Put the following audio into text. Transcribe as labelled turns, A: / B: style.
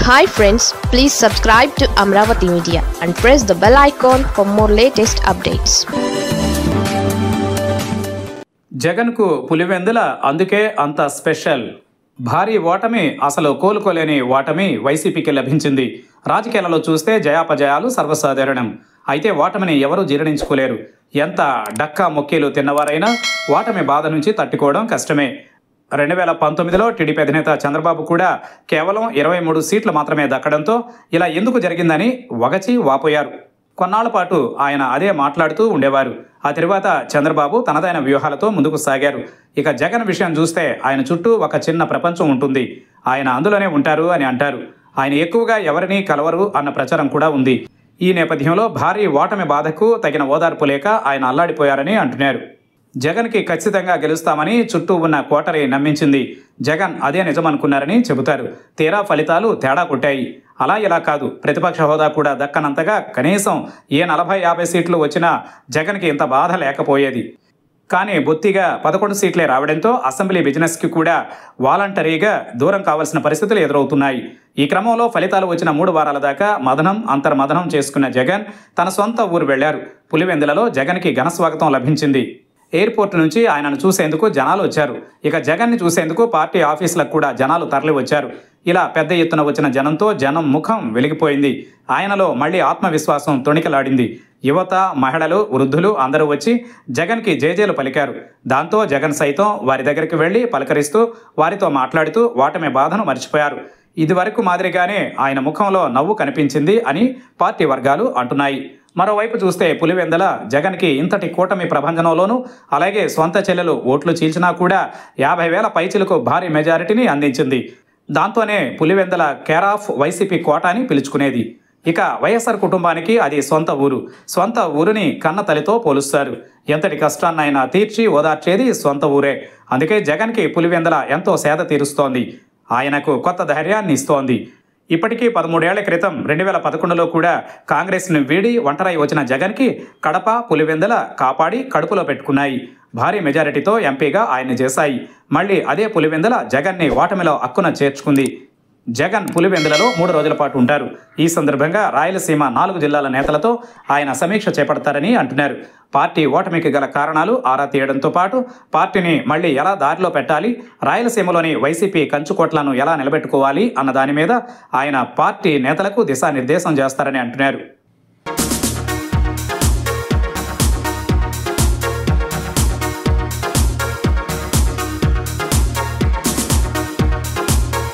A: hi friends please subscribe to Amaravati media and press the bell icon for more latest updates
B: జగన్కు పులివెందుల అందుకే అంత special భారీ ఓటమి అసలు కోలుకోలేని ఓటమి వైసీపీకి లభించింది రాజకీయాలలో చూస్తే జయాపజయాలు సర్వసాధారణం అయితే ఓటమిని ఎవరూ జీర్ణించుకోలేరు ఎంత డక్కా మొక్కీలు తిన్నవారైనా ఓటమి బాధ నుంచి తట్టుకోవడం కష్టమే రెండు వేల పంతొమ్మిదిలో టీడీపీ అధినేత చంద్రబాబు కూడా కేవలం ఇరవై మూడు సీట్లు మాత్రమే దక్కడంతో ఇలా ఎందుకు జరిగిందని వగచి వాపోయారు కొన్నాళ్ల పాటు ఆయన అదే మాట్లాడుతూ ఉండేవారు ఆ తరువాత చంద్రబాబు తనదైన వ్యూహాలతో ముందుకు సాగారు ఇక జగన్ విషయం చూస్తే ఆయన చుట్టూ ఒక చిన్న ప్రపంచం ఉంటుంది ఆయన అందులోనే ఉంటారు అని అంటారు ఆయన ఎక్కువగా ఎవరిని కలవరు అన్న ప్రచారం కూడా ఉంది ఈ నేపథ్యంలో భారీ ఓటమి బాధకు తగిన ఓదార్పు లేక ఆయన అల్లాడిపోయారని అంటున్నారు జగన్కి ఖచ్చితంగా గెలుస్తామని చుట్టూ ఉన్న కోటరి నమ్మించింది జగన్ అదే నిజమనుకున్నారని చెబుతారు తీరా ఫలితాలు తేడా కొట్టాయి అలా ఇలా కాదు ప్రతిపక్ష హోదా కూడా దక్కనంతగా కనీసం ఏ నలభై యాభై సీట్లు వచ్చినా జగన్కి ఇంత బాధ లేకపోయేది కానీ బొత్తిగా పదకొండు సీట్లే రావడంతో అసెంబ్లీ బిజినెస్కి కూడా వాలంటరీగా దూరం కావాల్సిన పరిస్థితులు ఎదురవుతున్నాయి ఈ క్రమంలో ఫలితాలు వచ్చిన మూడు వారాల దాకా మదనం అంతర్మదనం చేసుకున్న జగన్ తన సొంత ఊరు వెళ్లారు పులివెందులలో జగన్కి ఘనస్వాగతం లభించింది ఎయిర్పోర్ట్ నుంచి ఆయనను చూసేందుకు జనాలు వచ్చారు ఇక జగన్ని చూసేందుకు పార్టీ ఆఫీసులకు కూడా జనాలు తరలి వచ్చారు ఇలా పెద్ద ఎత్తున వచ్చిన జనంతో జనం ముఖం వెలిగిపోయింది ఆయనలో మళ్ళీ ఆత్మవిశ్వాసం తొణికలాడింది యువత మహిళలు వృద్ధులు అందరూ వచ్చి జగన్కి జేజేలు పలికారు దాంతో జగన్ సైతం వారి దగ్గరికి వెళ్ళి పలకరిస్తూ వారితో మాట్లాడుతూ ఓటమి బాధను మర్చిపోయారు ఇదివరకు మాదిరిగానే ఆయన ముఖంలో నవ్వు కనిపించింది అని పార్టీ వర్గాలు అంటున్నాయి మరోవైపు చూస్తే పులివెందల జగన్కి ఇంతటి కూటమి ప్రభంజనంలోనూ అలాగే స్వంత చెల్లెలు ఓట్లు చీల్చినా కూడా యాభై వేల పైచిలకు భారీ మెజారిటీని అందించింది దాంతోనే పులివెందల కేర్ ఆఫ్ వైసీపీ కోట అని పిలుచుకునేది ఇక వైఎస్ఆర్ కుటుంబానికి అది సొంత ఊరు సొంత ఊరిని కన్న తల్లితో పోలుస్తారు ఎంతటి కష్టాన్నైనా తీర్చి ఓదార్చేది సొంత ఊరే అందుకే జగన్కి పులివెందల ఎంతో సేద తీరుస్తోంది ఆయనకు కొత్త ధైర్యాన్ని ఇస్తోంది ఇప్పటికీ పదమూడేళ్ల క్రితం రెండు వేల పదకొండులో కూడా కాంగ్రెస్ను వీడి ఒంటరై వచ్చిన జగన్కి కడప పులివెందల కాపాడి కడుపులో పెట్టుకున్నాయి భారీ మెజారిటీతో ఎంపీగా ఆయన్ని చేశాయి మళ్ళీ అదే పులివెందల జగన్ని ఓటమిలో అక్కున చేర్చుకుంది జగన్ పులివెందులలో మూడు రోజుల పాటు ఉంటారు ఈ సందర్భంగా రాయలసీమ నాలుగు జిల్లాల నేతలతో ఆయన సమీక్ష చేపడతారని అంటున్నారు పార్టీ ఓటమికి గల కారణాలు ఆరా తీయడంతో పాటు పార్టీని మళ్ళీ ఎలా దారిలో పెట్టాలి రాయలసీమలోని వైసీపీ కంచుకోట్లను ఎలా నిలబెట్టుకోవాలి అన్న దాని మీద ఆయన పార్టీ నేతలకు దిశానిర్దేశం చేస్తారని అంటున్నారు